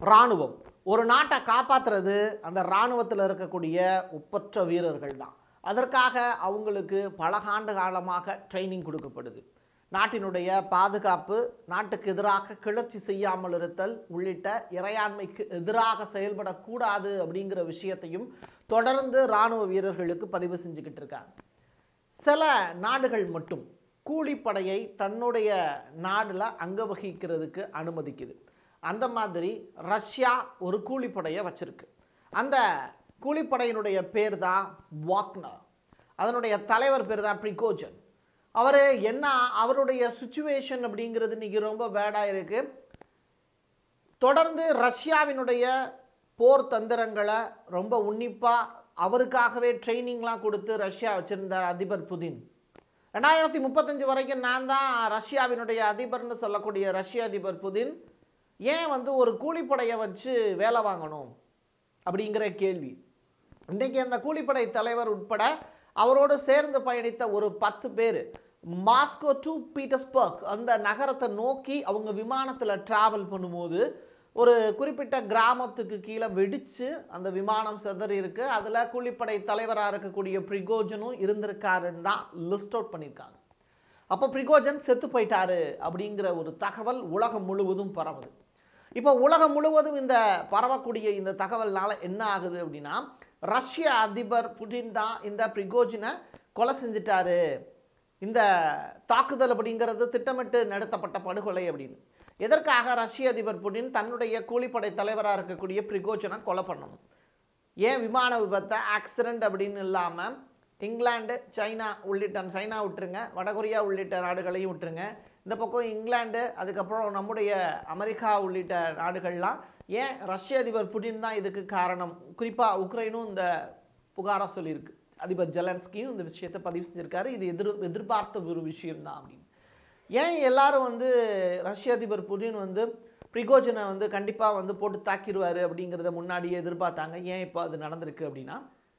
இராணுவம் ஒரு நாட்டை காப்பாற்றுறது அந்த இராணுவத்தில் இருக்கக்கூடிய ஒப்பற்ற வீரர்கள் தான் அதற்காக அவங்களுக்கு பல ஆண்டு காலமாக ட்ரைனிங் கொடுக்கப்படுது நாட்டினுடைய பாதுகாப்பு நாட்டுக்கு எதிராக கிளர்ச்சி செய்யாமல் இருத்தல் உள்ளிட்ட இறையாண்மைக்கு எதிராக செயல்படக்கூடாது அப்படிங்கிற விஷயத்தையும் தொடர்ந்து இராணுவ வீரர்களுக்கு பதிவு செஞ்சுக்கிட்டு இருக்காங்க சில நாடுகள் மட்டும் கூலிப்படையை தன்னுடைய நாடில் அங்க வகிக்கிறதுக்கு அனுமதிக்குது அந்த மாதிரி ரஷ்யா ஒரு கூலிப்படையை வச்சிருக்கு அந்த கூலிப்படையினுடைய பேர் தான் வாக்னர் அதனுடைய தலைவர் பேர் தான் ப்ரிகோஜன் அவர் என்ன அவருடைய சுச்சுவேஷன் அப்படிங்கிறது இன்னைக்கு ரொம்ப பேடாக இருக்குது தொடர்ந்து ரஷ்யாவினுடைய போர் தந்திரங்களை ரொம்ப உன்னிப்பாக அவருக்காகவே ட்ரைனிங்லாம் கொடுத்து ரஷ்யா வச்சிருந்தார் அதிபர் புதின் ரெண்டாயிரத்தி முப்பத்தஞ்சு வரைக்கும் நான் தான் ரஷ்யாவினுடைய அதிபர்னு சொல்லக்கூடிய ரஷ்ய அதிபர் புதின் ஏன் வந்து ஒரு கூலிப்படையை வச்சு வேலை வாங்கணும் அப்படிங்கிற கேள்வி இன்றைக்கி அந்த கூலிப்படை தலைவர் உட்பட அவரோடு சேர்ந்து பயணித்த ஒரு பத்து பேர் மாஸ்கோ டு பீட்டர்ஸ்பர்க் அந்த நகரத்தை நோக்கி அவங்க விமானத்தில் ட்ராவல் பண்ணும்போது ஒரு குறிப்பிட்ட கிராமத்துக்கு கீழே வெடித்து அந்த விமானம் சிதறி இருக்கு அதில் கூலிப்படை தலைவராக இருக்கக்கூடிய பிரிகோஜனும் இருந்திருக்காருன்னு தான் லிஸ்ட் அவுட் பண்ணியிருக்காங்க அப்போ பிரிகோஜன் செத்து போயிட்டாரு அப்படிங்கிற ஒரு தகவல் உலகம் முழுவதும் பரவுது இப்போ உலகம் முழுவதும் இந்த பரவக்கூடிய இந்த தகவல்னால என்ன ஆகுது அப்படின்னா ரஷ்ய அதிபர் புடின் தான் இந்த பிரிகோஜினை கொலை செஞ்சிட்டாரு இந்த தாக்குதல் அப்படிங்கிறது திட்டமிட்டு நடத்தப்பட்ட படுகொலை அப்படின்னு எதற்காக ரஷ்ய அதிபர் புடின் தன்னுடைய கூலிப்படை தலைவராக இருக்கக்கூடிய பிரிகோஜனை கொலை பண்ணணும் ஏன் விமான விபத்தை ஆக்சிடென்ட் அப்படின்னு இல்லாமல் இங்கிலாந்து சைனா உள்ளிட்ட சைனா விட்டுருங்க வடகொரியா உள்ளிட்ட நாடுகளையும் விட்டுருங்க இந்த பக்கம் இங்கிலாந்து அதுக்கப்புறம் நம்முடைய அமெரிக்கா உள்ளிட்ட நாடுகள்லாம் ஏன் ரஷ்ய அதிபர் புடின் தான் இதுக்கு காரணம் குறிப்பாக உக்ரைனும் இந்த புகாராக சொல்லியிருக்கு அதிபர் ஜெலன்ஸ்கியும் இந்த விஷயத்தை பதிவு செஞ்சிருக்காரு இது எதிர் எதிர்பார்த்த ஒரு விஷயம்தான் அப்படின்னு ஏன் எல்லாரும் வந்து ரஷ்ய அதிபர் புடின் வந்து பிரிகோஜனை வந்து கண்டிப்பாக வந்து போட்டு தாக்கிடுவார் அப்படிங்கிறத முன்னாடியே எதிர்பார்த்தாங்க ஏன் இப்போ அது நடந்திருக்கு அப்படின்னா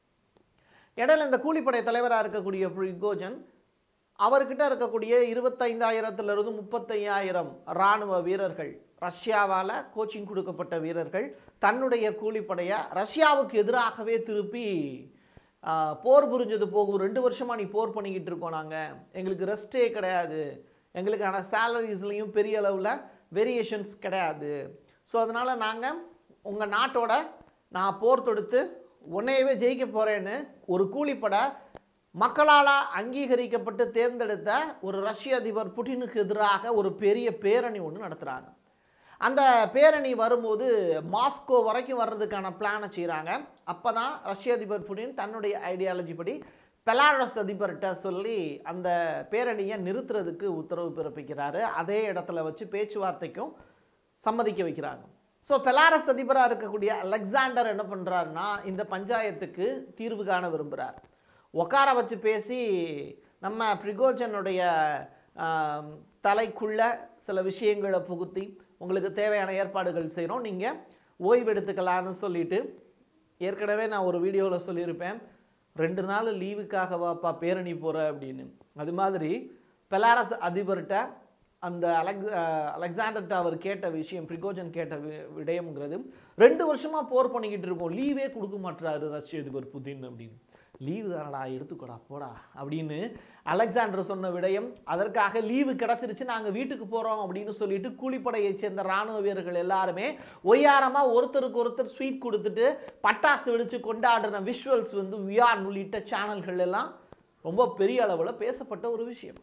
இடையில இந்த கூலிப்படை தலைவராக இருக்கக்கூடிய பிரிகோஜன் அவர்கிட்ட இருக்கக்கூடிய இருபத்தைந்தாயிரத்திலிருந்து முப்பத்தையாயிரம் இராணுவ வீரர்கள் ரஷ்யாவால் கோச்சிங் கொடுக்கப்பட்ட வீரர்கள் தன்னுடைய கூலிப்படையை ரஷ்யாவுக்கு எதிராகவே திருப்பி ஆ, போர் புரிஞ்சது போகும் ரெண்டு வருஷமாக நீ போர் பண்ணிக்கிட்டு இருக்கோம் நாங்கள் எங்களுக்கு ரெஸ்ட்டே கிடையாது எங்களுக்கான சேலரிஸ்லையும் பெரிய அளவில் வேரியேஷன்ஸ் கிடையாது ஸோ அதனால் நாங்கள் உங்கள் நாட்டோட நான் போர் தொடுத்து உன்னையவே ஜெயிக்க போகிறேன்னு ஒரு கூலிப்படை மக்களால் அங்கீகரிக்கப்பட்டு தேர்ந்தெடுத்த ஒரு ரஷ்ய அதிபர் புட்டினுக்கு எதிராக ஒரு பெரிய பேரணி ஒன்று நடத்துகிறாங்க அந்த பேரணி வரும்போது மாஸ்கோ வரைக்கும் வர்றதுக்கான பிளானை செய்கிறாங்க அப்போ தான் ரஷ்ய அதிபர் புடின் தன்னுடைய ஐடியாலஜி படி பெலாரஸ் அதிபர்கிட்ட சொல்லி அந்த பேரணியை நிறுத்துறதுக்கு உத்தரவு பிறப்பிக்கிறாரு அதே இடத்துல வச்சு பேச்சுவார்த்தைக்கும் சம்மதிக்க வைக்கிறாங்க ஸோ பெலாரஸ் அதிபராக இருக்கக்கூடிய அலெக்சாண்டர் என்ன பண்ணுறாருன்னா இந்த பஞ்சாயத்துக்கு தீர்வு காண விரும்புகிறார் உட்கார வச்சு பேசி நம்ம பிரிகோஜனுடைய ஆம், தலைக்குள்ள சில விஷயங்களை புகுத்தி உங்களுக்கு தேவையான ஏற்பாடுகள் செய்கிறோம் நீங்கள் ஓய்வு எடுத்துக்கலான்னு சொல்லிட்டு ஏற்கனவே நான் ஒரு வீடியோவில் சொல்லியிருப்பேன் ரெண்டு நாள் லீவுக்காக வாப்பா பேரணி போகிற அப்படின்னு அது மாதிரி பெலாரஸ் அதிபர்கிட்ட அந்த அலெக் அலெக்சாண்டர்கிட்ட அவர் கேட்ட விஷயம் பிரிகோஜன் கேட்ட வி- விடயம்ங்கிறது ரெண்டு வருஷமாக போர் பண்ணிக்கிட்டு இருக்கோம் லீவே கொடுக்க மாட்டாரு ரஷ்ய அதிபர் புதின் அப்படின்னு லீவு தானடா எடுத்துக்கோடா போடா அப்படின்னு அலெக்சாண்டர் சொன்ன விடயம் அதற்காக லீவு கிடச்சிருச்சு நாங்கள் வீட்டுக்கு போகிறோம் அப்படின்னு சொல்லிட்டு கூலிப்படையைச் சேர்ந்த ராணுவ வீரர்கள் எல்லாருமே ஒய்யாரமாக ஒருத்தருக்கு ஒருத்தர் ஸ்வீட் கொடுத்துட்டு பட்டாசு வெடிச்சு கொண்டாடின விஷுவல்ஸ் வந்து வியான் உள்ளிட்ட சேனல்கள் எல்லாம் ரொம்ப பெரிய அளவில் பேசப்பட்ட ஒரு விஷயம்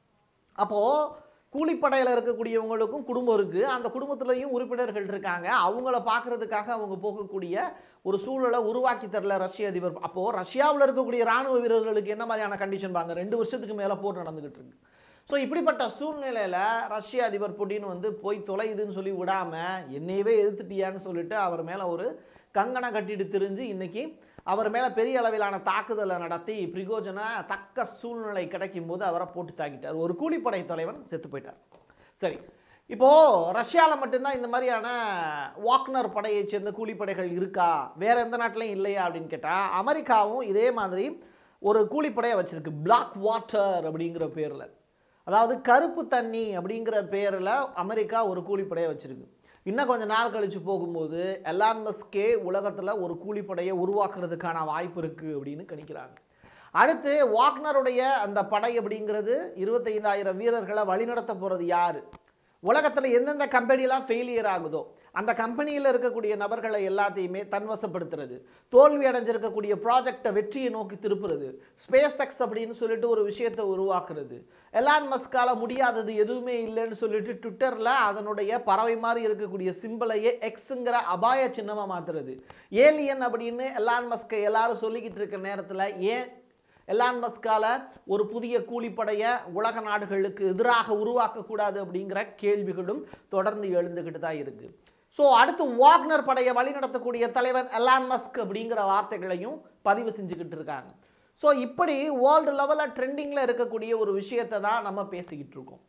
அப்போது கூலிப்படையில் இருக்கக்கூடியவங்களுக்கும் குடும்பம் இருக்குது அந்த குடும்பத்துலேயும் உறுப்பினர்கள் இருக்காங்க அவங்கள பார்க்கறதுக்காக அவங்க போகக்கூடிய ஒரு சூழலை உருவாக்கி தரல ரஷ்ய அதிபர் அப்போது ரஷ்யாவில் இருக்கக்கூடிய ராணுவ வீரர்களுக்கு என்ன மாதிரியான கண்டிஷன் பாங்க ரெண்டு வருஷத்துக்கு மேலே போர் நடந்துக்கிட்டு இருக்கு ஸோ இப்படிப்பட்ட சூழ்நிலையில் ரஷ்ய அதிபர் புடின் வந்து போய் தொலையுதுன்னு சொல்லி விடாமல் என்னையவே எதிர்த்துட்டியான்னு சொல்லிட்டு அவர் மேலே ஒரு கங்கணம் கட்டிட்டு திரிஞ்சு இன்னைக்கு அவர் மேலே பெரிய அளவிலான தாக்குதலை நடத்தி பிரிகோஜனை தக்க சூழ்நிலை கிடைக்கும் போது அவரை போட்டு தாக்கிட்டார் ஒரு கூலிப்படை தலைவன் செத்து போயிட்டார் சரி இப்போது ரஷ்யாவில் மட்டும்தான் இந்த மாதிரியான வாக்னர் படையைச் சேர்ந்த கூலிப்படைகள் இருக்கா வேற எந்த நாட்டிலையும் இல்லையா அப்படின்னு கேட்டால் அமெரிக்காவும் இதே மாதிரி ஒரு கூலிப்படையை வச்சிருக்கு பிளாக் வாட்டர் அப்படிங்கிற பேரில் அதாவது கருப்பு தண்ணி அப்படிங்கிற பேரில் அமெரிக்கா ஒரு கூலிப்படையை வச்சிருக்கு இன்னும் கொஞ்ச நாள் கழிச்சு போகும்போது எலான் மஸ்கே உலகத்தில் ஒரு கூலிப்படையை உருவாக்குறதுக்கான வாய்ப்பு இருக்குது அப்படின்னு கணிக்கிறாங்க அடுத்து வாக்னருடைய அந்த படை அப்படிங்கிறது இருபத்தைந்தாயிரம் வீரர்களை வழிநடத்த போகிறது யார் உலகத்தில் எந்தெந்த கம்பெனிலாம் ஃபெயிலியர் ஆகுதோ அந்த கம்பெனியில் இருக்கக்கூடிய நபர்களை எல்லாத்தையுமே தன்வசப்படுத்துறது தோல்வி அடைஞ்சிருக்கக்கூடிய ப்ராஜெக்டை வெற்றியை நோக்கி திருப்புறது ஸ்பேஸ் எக்ஸ் அப்படின்னு சொல்லிட்டு ஒரு விஷயத்தை உருவாக்குறது எலான் மஸ்கால முடியாதது எதுவுமே இல்லைன்னு சொல்லிட்டு ட்விட்டரில் அதனுடைய பறவை மாதிரி இருக்கக்கூடிய சிம்பிளையே எக்ஸுங்கிற அபாய சின்னமாக மாற்றுறது ஏலியன் அப்படின்னு எலான் மஸ்கை எல்லாரும் சொல்லிக்கிட்டு இருக்க நேரத்தில் ஏன் எலான் மஸ்கால ஒரு புதிய கூலிப்படையை உலக நாடுகளுக்கு எதிராக உருவாக்கக்கூடாது அப்படிங்கிற கேள்விகளும் தொடர்ந்து எழுந்துக்கிட்டு தான் இருக்கு ஸோ அடுத்து வாக்னர் படையை வழிநடத்தக்கூடிய தலைவர் எலான் மஸ்க் அப்படிங்கிற வார்த்தைகளையும் பதிவு செஞ்சுக்கிட்டு இருக்காங்க ஸோ இப்படி வேர்ல்டு லெவலில் ட்ரெண்டிங்கில் இருக்கக்கூடிய ஒரு விஷயத்தை தான் நம்ம பேசிக்கிட்டு இருக்கோம்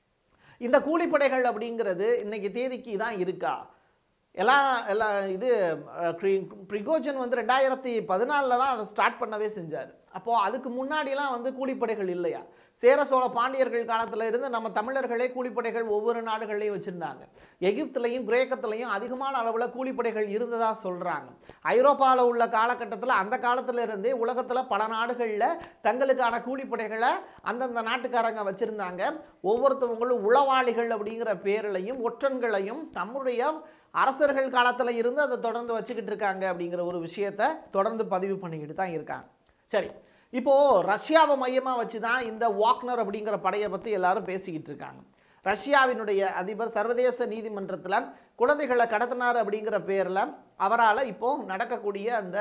இந்த கூலிப்படைகள் அப்படிங்கிறது இன்னைக்கு தேதிக்கு தான் இருக்கா எல்லாம் எல்லாம் இது அஹ், ப்ரி- பிரிகோஜன் வந்து ரெண்டாயிரத்தி பதினாலில் தான் அதை ஸ்டார்ட் பண்ணவே செஞ்சார் அப்போது அதுக்கு முன்னாடிலாம் வந்து கூலிப்படைகள் இல்லையா சேர சோழ பாண்டியர்கள் காலத்தில் இருந்து நம்ம தமிழர்களே கூலிப்படைகள் ஒவ்வொரு நாடுகள்லையும் வச்சுருந்தாங்க எகிப்துலையும் கிரேக்கத்துலையும் அதிகமான அளவில் கூலிப்படைகள் இருந்ததா சொல்கிறாங்க ஐரோப்பாவில் உள்ள காலகட்டத்தில் அந்த காலத்துல இருந்தே உலகத்தில் பல நாடுகளில் தங்களுக்கான கூலிப்படைகளை அந்தந்த நாட்டுக்காரங்க வச்சுருந்தாங்க ஒவ்வொருத்தவங்களும் உளவாளிகள் அப்படிங்கிற பேரிலையும் ஒற்றன்களையும் நம்முடைய அரசர்கள் காலத்தில் இருந்து அதை தொடர்ந்து வச்சுக்கிட்டு இருக்காங்க அப்படிங்கிற ஒரு விஷயத்தை தொடர்ந்து பதிவு பண்ணிக்கிட்டு தான் இருக்காங்க சரி இப்போது ரஷ்யாவை மையமாக வச்சு தான் இந்த வாக்னர் அப்படிங்கிற படையை பற்றி எல்லாரும் பேசிக்கிட்டு இருக்காங்க ரஷ்யாவினுடைய அதிபர் சர்வதேச நீதிமன்றத்தில் குழந்தைகளை கடத்தினார் அப்படிங்கிற பேரில் அவரால் இப்போது நடக்கக்கூடிய அந்த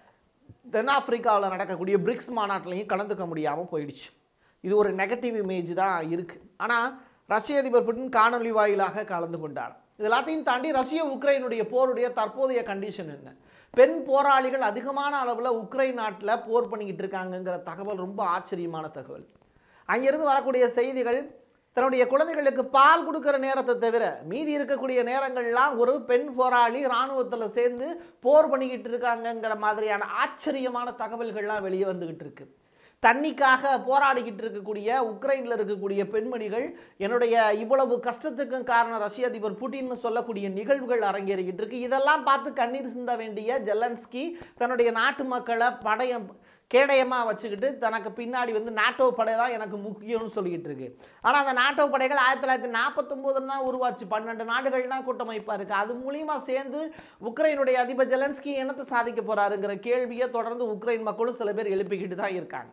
தென்னாப்பிரிக்காவில் நடக்கக்கூடிய பிரிக்ஸ் மாநாட்டிலையும் கலந்துக்க முடியாமல் போயிடுச்சு இது ஒரு நெகட்டிவ் இமேஜ் தான் இருக்குது ஆனால் ரஷ்ய அதிபர் புட்டின் காணொலி வாயிலாக கலந்து கொண்டார் இது எல்லாத்தையும் தாண்டி ரஷ்ய உக்ரைனுடைய போருடைய தற்போதைய கண்டிஷன் என்ன பெண் போராளிகள் அதிகமான அளவில் உக்ரைன் நாட்டில் போர் பண்ணிக்கிட்டு இருக்காங்கங்கிற தகவல் ரொம்ப ஆச்சரியமான தகவல் அங்கிருந்து வரக்கூடிய செய்திகள் தன்னுடைய குழந்தைகளுக்கு பால் கொடுக்குற நேரத்தை தவிர மீதி இருக்கக்கூடிய நேரங்கள்லாம் ஒரு பெண் போராளி இராணுவத்தில் சேர்ந்து போர் பண்ணிக்கிட்டு இருக்காங்கங்கிற மாதிரியான ஆச்சரியமான தகவல்கள்லாம் வெளியே வந்துக்கிட்டு இருக்கு தண்ணிக்காக போராடிக்கிட்டு இருக்கக்கூடிய உக்ரைனில் இருக்கக்கூடிய பெண்மணிகள் என்னுடைய இவ்வளவு கஷ்டத்துக்கும் காரணம் ரஷ்ய அதிபர் புட்டின்னு சொல்லக்கூடிய நிகழ்வுகள் அரங்கேறிக்கிட்டு இருக்கு இதெல்லாம் பார்த்து கண்ணீர் சிந்த வேண்டிய ஜெலன்ஸ்கி தன்னுடைய நாட்டு மக்களை படையம் கேடயமாக வச்சுக்கிட்டு தனக்கு பின்னாடி வந்து நாட்டோ படை தான் எனக்கு முக்கியம்னு சொல்லிக்கிட்டு இருக்கு ஆனால் அந்த நாட்டோ படைகள் ஆயிரத்தி தொள்ளாயிரத்தி நாற்பத்தொம்போதுல தான் உருவாச்சு பன்னெண்டு நாடுகள் தான் கூட்டமைப்பாக இருக்குது அது மூலியமா சேர்ந்து உக்ரைனுடைய அதிபர் ஜெலன்ஸ்கி என்னத்தை சாதிக்க போறாருங்கிற கேள்வியை தொடர்ந்து உக்ரைன் மக்களும் சில பேர் எழுப்பிக்கிட்டு தான் இருக்காங்க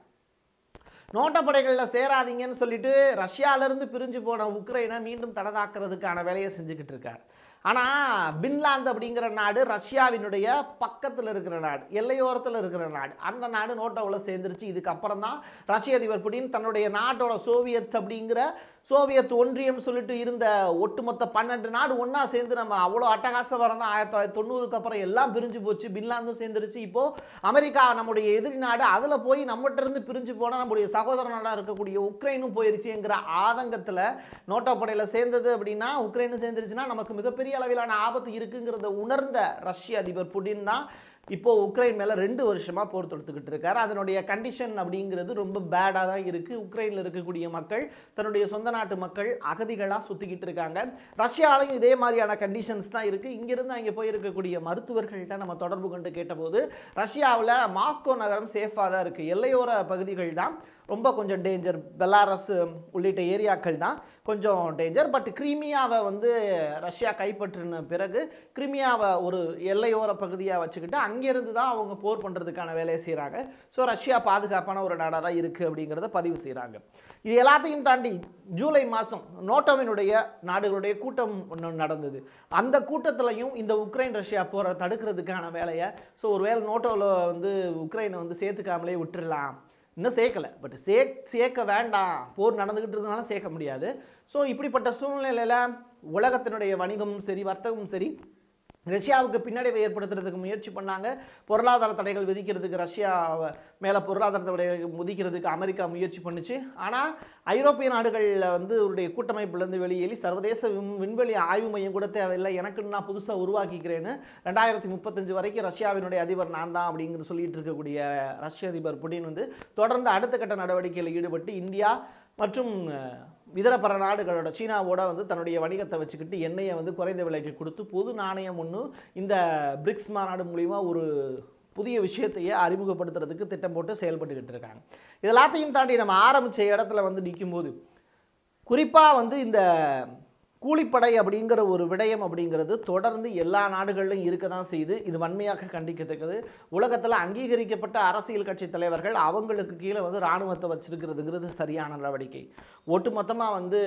நோட்ட படைகளில் சேராதீங்கன்னு சொல்லிட்டு ரஷ்யாவிலேருந்து பிரிஞ்சு போன உக்ரைனை மீண்டும் தடதாக்குறதுக்கான வேலையை செஞ்சுக்கிட்டு இருக்கார் ஆனால் பின்லாந்து அப்படிங்கிற நாடு ரஷ்யாவினுடைய பக்கத்தில் இருக்கிற நாடு எல்லையோரத்தில் இருக்கிற நாடு அந்த நாடு நோட்டோவில் சேர்ந்துருச்சு இதுக்கப்புறம் தான் ரஷ்ய அதிபர் புடின் தன்னுடைய நாட்டோட சோவியத் அப்படிங்கிற சோவியத் ஒன்றியம் சொல்லிட்டு இருந்த ஒட்டுமொத்த பன்னெண்டு நாடு ஒன்றா சேர்ந்து நம்ம அவ்வளோ அட்டகாசம் வரதான் ஆயிரத்தி தொள்ளாயிரத்தி தொண்ணூறுக்கு அப்புறம் எல்லாம் பிரிஞ்சு போச்சு பின்லாந்தும் சேர்ந்துருச்சு இப்போது அமெரிக்கா நம்முடைய எதிரி நாடு அதில் போய் நம்மகிட்ட இருந்து பிரிஞ்சு போனால் நம்முடைய சகோதர நாடாக இருக்கக்கூடிய உக்ரைனும் போயிருச்சுங்கிற ஆதங்கத்தில் நோட்டோ படையில் சேர்ந்தது அப்படின்னா உக்ரைனும் சேர்ந்துருச்சுன்னா நமக்கு மிகப்பெரிய அளவிலான ஆபத்து இருக்குங்கிறத உணர்ந்த ரஷ்ய அதிபர் புடின் தான் இப்போ உக்ரைன் மேலே ரெண்டு வருஷமாக போர் தொடுத்துக்கிட்டு இருக்காரு அதனுடைய கண்டிஷன் அப்படிங்கிறது ரொம்ப பேடாக தான் இருக்குது உக்ரைனில் இருக்கக்கூடிய மக்கள் தன்னுடைய சொந்த நாட்டு மக்கள் அகதிகளாக சுற்றிக்கிட்டு இருக்காங்க ரஷ்யாலையும் இதே மாதிரியான கண்டிஷன்ஸ் தான் இருக்குது இங்கிருந்து அங்கே போய் இருக்கக்கூடிய மருத்துவர்கள்ட்ட நம்ம தொடர்பு கொண்டு கேட்டபோது ரஷ்யாவில் மாஸ்கோ நகரம் சேஃபாக தான் இருக்குது எல்லையோர பகுதிகள் தான் ரொம்ப கொஞ்சம் டேஞ்சர் பெலாரஸ் உள்ளிட்ட ஏரியாக்கள் தான் கொஞ்சம் டேஞ்சர் பட் கிரீமியாவை வந்து ரஷ்யா கைப்பற்றின பிறகு கிரிமியாவை ஒரு எல்லையோர பகுதியாக வச்சுக்கிட்டு அங்கேருந்து தான் அவங்க போர் பண்ணுறதுக்கான வேலையை செய்கிறாங்க ஸோ ரஷ்யா பாதுகாப்பான ஒரு நாடாக தான் இருக்குது அப்படிங்கிறத பதிவு செய்கிறாங்க இது எல்லாத்தையும் தாண்டி ஜூலை மாதம் நோட்டோவினுடைய நாடுகளுடைய கூட்டம் ஒன்று நடந்தது அந்த கூட்டத்திலையும் இந்த உக்ரைன் ரஷ்யா போரை தடுக்கிறதுக்கான வேலையை ஸோ ஒருவேளை நோட்டோவில் வந்து உக்ரைனை வந்து சேர்த்துக்காமலே விட்டுறலாம் இன்னும் சேர்க்கலை பட் சே சேர்க்க வேண்டாம் போர் நடந்துக்கிட்டு இருந்தனால சேர்க்க முடியாது ஸோ இப்படிப்பட்ட சூழ்நிலையில் உலகத்தினுடைய வணிகமும் சரி வர்த்தகமும் சரி ரஷ்யாவுக்கு பின்னடைவை ஏற்படுத்துறதுக்கு முயற்சி பண்ணாங்க பொருளாதார தடைகள் விதிக்கிறதுக்கு ரஷ்யா மேலே பொருளாதார தடைகள் விதிக்கிறதுக்கு அமெரிக்கா முயற்சி பண்ணுச்சு ஆனால் ஐரோப்பிய நாடுகளில் வந்து அவருடைய கூட்டமைப்புலேருந்து வெளியேறி சர்வதேச விண் விண்வெளி ஆய்வு மையம் கூட தேவையில்லை எனக்கு நான் புதுசாக உருவாக்கிக்கிறேன்னு ரெண்டாயிரத்தி முப்பத்தஞ்சு வரைக்கும் ரஷ்யாவினுடைய அதிபர் நான் தான் அப்படிங்கிற சொல்லிட்டு இருக்கக்கூடிய ரஷ்ய அதிபர் புடின் வந்து தொடர்ந்து அடுத்த கட்ட நடவடிக்கையில் ஈடுபட்டு இந்தியா மற்றும் அஹ், இதர பிற நாடுகளோட சீனாவோட வந்து தன்னுடைய வணிகத்தை வச்சுக்கிட்டு எண்ணெயை வந்து குறைந்த விலைக்கு கொடுத்து பொது நாணயம் ஒன்று இந்த பிரிக்ஸ் மாநாடு மூலிமா ஒரு புதிய விஷயத்தையே அறிமுகப்படுத்துறதுக்கு திட்டம் போட்டு செயல்பட்டுக்கிட்டு இருக்காங்க இது எல்லாத்தையும் தாண்டி நம்ம ஆரம்பித்த இடத்துல வந்து நிற்கும்போது குறிப்பாக வந்து இந்த கூலிப்படை அப்படிங்கிற ஒரு விடயம் அப்படிங்கிறது தொடர்ந்து எல்லா நாடுகளிலும் இருக்க தான் செய்யுது இது வன்மையாக கண்டிக்கத்தக்கது உலகத்தில் அங்கீகரிக்கப்பட்ட அரசியல் கட்சி தலைவர்கள் அவங்களுக்கு கீழே வந்து இராணுவத்தை வச்சிருக்கிறதுங்கிறது சரியான நடவடிக்கை ஒட்டுமொத்தமாக வந்து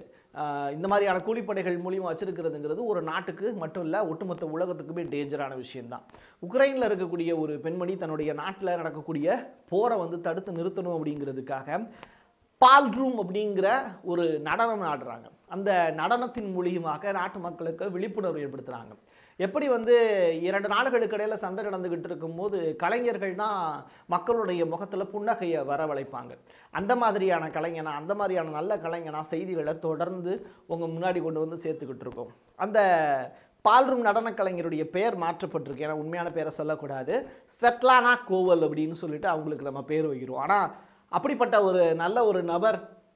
ஆஹ், இந்த மாதிரியான கூலிப்படைகள் மூலியமாக வச்சிருக்கிறதுங்கிறது ஒரு நாட்டுக்கு மட்டும் இல்லை ஒட்டுமொத்த உலகத்துக்குமே டேஞ்சரான விஷயம்தான் உக்ரைனில் இருக்கக்கூடிய ஒரு பெண்மணி தன்னுடைய நாட்டில் நடக்கக்கூடிய போரை வந்து தடுத்து நிறுத்தணும் அப்படிங்கிறதுக்காக பால்ரூம் அப்படிங்கிற ஒரு நடனம் ஆடுறாங்க அந்த நடனத்தின் மூலியமாக நாட்டு மக்களுக்கு விழிப்புணர்வு ஏற்படுத்துகிறாங்க எப்படி வந்து இரண்டு நாடுகளுக்கு இடையில சண்டை நடந்துகிட்டு இருக்கும்போது கலைஞர்கள் தான் மக்களுடைய முகத்தில் புன்னகையை வரவழைப்பாங்க அந்த மாதிரியான கலைஞனா அந்த மாதிரியான நல்ல கலைஞனா செய்திகளை தொடர்ந்து உங்கள் முன்னாடி கொண்டு வந்து சேர்த்துக்கிட்டு இருக்கோம் அந்த பால்ரூம் நடன கலைஞருடைய பெயர் மாற்றப்பட்டிருக்கு ஏன்னா உண்மையான பேரை சொல்லக்கூடாது ஸ்வெட்லானா கோவல் அப்படின்னு சொல்லிட்டு அவங்களுக்கு நம்ம பேர் வைக்கிறோம் ஆனால் அப்படிப்பட்ட ஒரு நல்ல ஒரு நபர்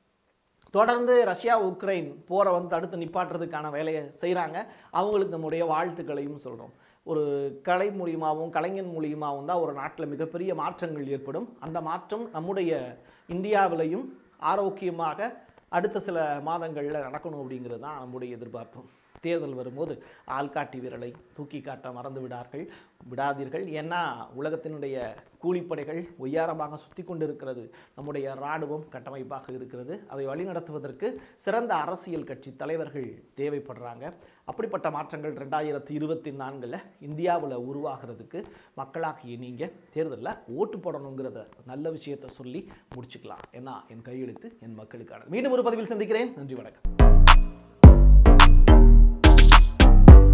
தொடர்ந்து ரஷ்யா உக்ரைன் போரை வந்து தடுத்து நிப்பாட்டுறதுக்கான வேலையை செய்கிறாங்க அவங்களுக்கு நம்முடைய வாழ்த்துக்களையும் சொல்கிறோம் ஒரு கலை மூலியமாகவும் கலைஞன் மூலியமாகவும் தான் ஒரு நாட்டில் மிகப்பெரிய மாற்றங்கள் ஏற்படும் அந்த மாற்றம் நம்முடைய இந்தியாவிலையும் ஆரோக்கியமாக அடுத்த சில மாதங்களில் நடக்கணும் அப்படிங்கிறது தான் நம்முடைய எதிர்பார்ப்பு தேர்தல் வரும்போது ஆள்காட்டி விரலை தூக்கி காட்ட மறந்து விடார்கள் விடாதீர்கள் ஏன்னா உலகத்தினுடைய கூலிப்படைகள் ஒய்யாரமாக சுற்றி கொண்டிருக்கிறது நம்முடைய இராணுவம் கட்டமைப்பாக இருக்கிறது அதை வழிநடத்துவதற்கு சிறந்த அரசியல் கட்சி தலைவர்கள் தேவைப்படுறாங்க அப்படிப்பட்ட மாற்றங்கள் ரெண்டாயிரத்தி இருபத்தி நான்கில் இந்தியாவில் உருவாகிறதுக்கு மக்களாகிய நீங்கள் தேர்தலில் ஓட்டு போடணுங்கிறத நல்ல விஷயத்தை சொல்லி முடிச்சுக்கலாம் ஏன்னா என் கையெழுத்து என் மக்களுக்கான மீண்டும் ஒரு பதிவில் சந்திக்கிறேன் நன்றி வணக்கம்